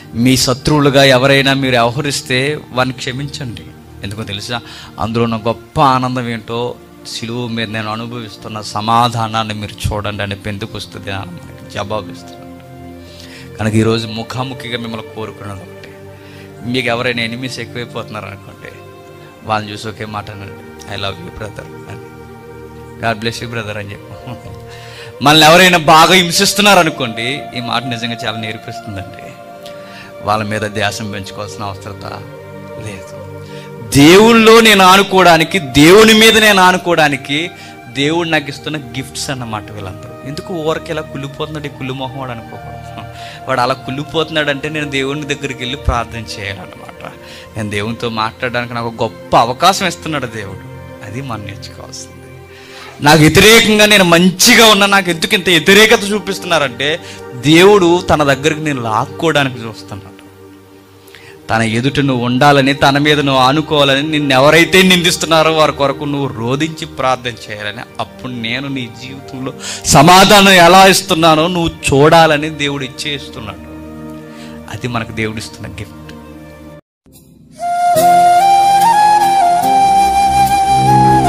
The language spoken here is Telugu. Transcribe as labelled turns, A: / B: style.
A: మీ శత్రువులుగా ఎవరైనా మీరు వ్యవహరిస్తే వారిని క్షమించండి ఎందుకో తెలుసా అందులో ఉన్న గొప్ప ఆనందం ఏంటో సిలువు మీద నేను అనుభవిస్తున్న సమాధానాన్ని మీరు చూడండి అని పెందుకు వస్తుంది అని మనకి జవాబు ఇస్తున్నాడు కనుక ఈరోజు ముఖాముఖిగా మిమ్మల్ని కోరుకున్నది ఒకటే మీకు ఎవరైనా ఎనిమిస్ ఎక్కువైపోతున్నారు అనుకోండి వాళ్ళని చూసి ఒకే మాట అనండి ఐ లవ్ యూ బ్రదర్ అని గాడ్ బ్లెస్ యూ బ్రదర్ అని చెప్పు మనల్ని ఎవరైనా బాగా హింసిస్తున్నారు అనుకోండి ఈ మాట నిజంగా చాలా నేర్పిస్తుందండి వాళ్ళ మీద ధ్యాసం పెంచుకోవాల్సిన అవసరత లేదు దేవుళ్ళో నేను ఆనుకోవడానికి దేవుని మీద నేను ఆనుకోవడానికి దేవుడు నాకు ఇస్తున్న గిఫ్ట్స్ అన్నమాట వీళ్ళందరూ ఎందుకు ఊరికి ఇలా కుళ్ళిపోతున్నాడు ఈ కుళ్ళు మొహం వాడు అనుకోకూడదు వాడు అలా కుళ్ళిపోతున్నాడు అంటే నేను దేవుని దగ్గరికి వెళ్ళి ప్రార్థన చేయాలన్నమాట నేను దేవునితో మాట్లాడడానికి నాకు గొప్ప అవకాశం ఇస్తున్నాడు దేవుడు అది మనం నేర్చుకోవాల్సింది నాకు వ్యతిరేకంగా నేను మంచిగా ఉన్నా నాకు ఎందుకు ఇంత వ్యతిరేకత చూపిస్తున్నారంటే దేవుడు తన దగ్గరికి నేను లాక్కోవడానికి చూస్తున్నాడు తన ఎదుట నువ్వు ఉండాలని తన మీద నువ్వు ఆనుకోవాలని నిన్ను ఎవరైతే నిందిస్తున్నారో వారి కొరకు నువ్వు రోధించి ప్రార్థన చేయాలని అప్పుడు నేను నీ జీవితంలో సమాధానం ఎలా ఇస్తున్నానో నువ్వు చూడాలని దేవుడు ఇచ్చేస్తున్నాడు అది మనకు దేవుడు ఇస్తున్న గిఫ్ట్